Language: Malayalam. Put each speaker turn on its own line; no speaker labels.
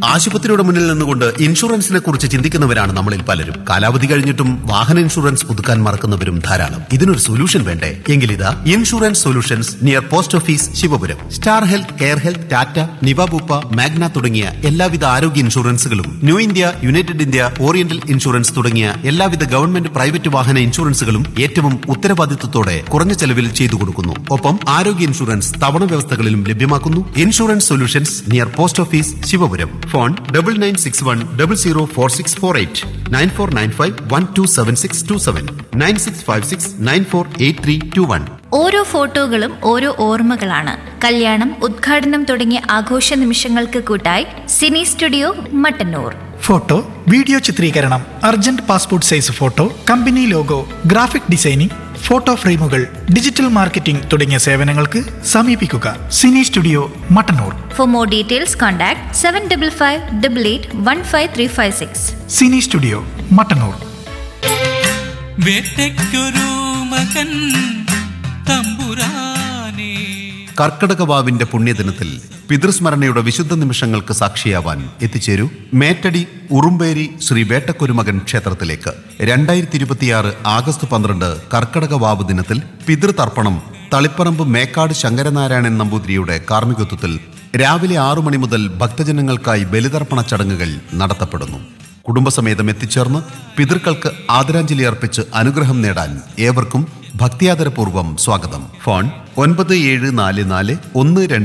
ആശുപത്രിയുടെ മുന്നിൽ നിന്നുകൊണ്ട് ഇൻഷുറൻസിനെ കുറിച്ച് ചിന്തിക്കുന്നവരാണ് നമ്മളിൽ പലരും കാലാവധി കഴിഞ്ഞിട്ടും വാഹന ഇൻഷുറൻസ് പുതുക്കാൻ മറക്കുന്നവരും ധാരാളം ഇതിനൊരു സൊല്യൂഷൻ വേണ്ടേ എങ്കിലിതാ insurance solutions near post office Shivapuram star health care health Tata Niva Bupa Magna തുടങ്ങിയ എല്ലാവിധ ആരോഗ്യ ഇൻഷുറൻസുകളും new India United India oriental insurance തുടങ്ങിയ എല്ലാവിധ ഗവൺമെന്റ് പ്രൈവറ്റ് വാഹന ഇൻഷുറൻസുകളും ഏറ്റവും ഉത്തരവാദിത്വത്തോടെ കുറഞ്ഞ ചെലവിൽ ചെയ്തു കൊടുക്കുന്നു ഒപ്പം ആരോഗ്യ ഇൻഷുറൻസ് തവണ വ്യവസ്ഥകളിലും ലഭ്യമാക്കുന്നു insurance solutions near post office Shivapuram phone double nine six one double zero four six four eight nine four nine five one two seven six two seven nine six five six nine four eight three two one
ഓരോ ഫോട്ടോകളും ഓരോ ഓർമ്മകളാണ് കല്യാണം ഉദ്ഘാടനം തുടങ്ങിയ ആഘോഷ നിമിഷങ്ങൾക്ക് കൂട്ടായി cine studio Mattannur
photo video ചിത്രീകരണം urgent passport size photo company logo graphic designing photo ഫ്രെയിമുകൾ ഡിജിറ്റൽ മാർക്കറ്റിംഗ് തുടങ്ങിയ സേവനങ്ങൾക്ക് സമീപിക്കുക cine studio Mattannur
for more details contact seven double five double eight one five three five six
cine studio Mattannur
വേട്ടയ്ക്കൊരു മകൻ തമ്പുരാനേ
കർക്കടകവാവിന്റെ പുണ്യദിനത്തിൽ പിതൃസ്മരണയുടെ വിശുദ്ധ നിമിഷങ്ങൾക്ക് സാക്ഷിയാവാൻ എത്തിച്ചേരൂ മേറ്റടി ഉറുമ്പേരി ശ്രീ വേട്ടക്കൊരുമകൻ ക്ഷേത്രത്തിലേക്ക് രണ്ടായിരത്തി ഇരുപത്തിയാറ് ആഗസ്റ്റ് പന്ത്രണ്ട് കർക്കടകവാവ് ദിനത്തിൽ പിതൃതർപ്പണം തളിപ്പറമ്പ് മേക്കാട് ശങ്കരനാരായണൻ നമ്പൂതിരിയുടെ കാർമ്മികത്വത്തിൽ രാവിലെ ആറു മണി മുതൽ ഭക്തജനങ്ങൾക്കായി ബലിതർപ്പണ ചടങ്ങുകൾ നടത്തപ്പെടുന്നു കുടുംബസമേതം എത്തിച്ചേർന്ന് പിതൃക്കൾക്ക് ആദരാഞ്ജലി അർപ്പിച്ച് അനുഗ്രഹം നേടാൻ ഏവർക്കും ഭക്തിയാദരപൂർവ്വം സ്വാഗതം ഫോൺ ഒൻപത് ഏഴ് നാല് നാല് ഒന്ന് രണ്ട്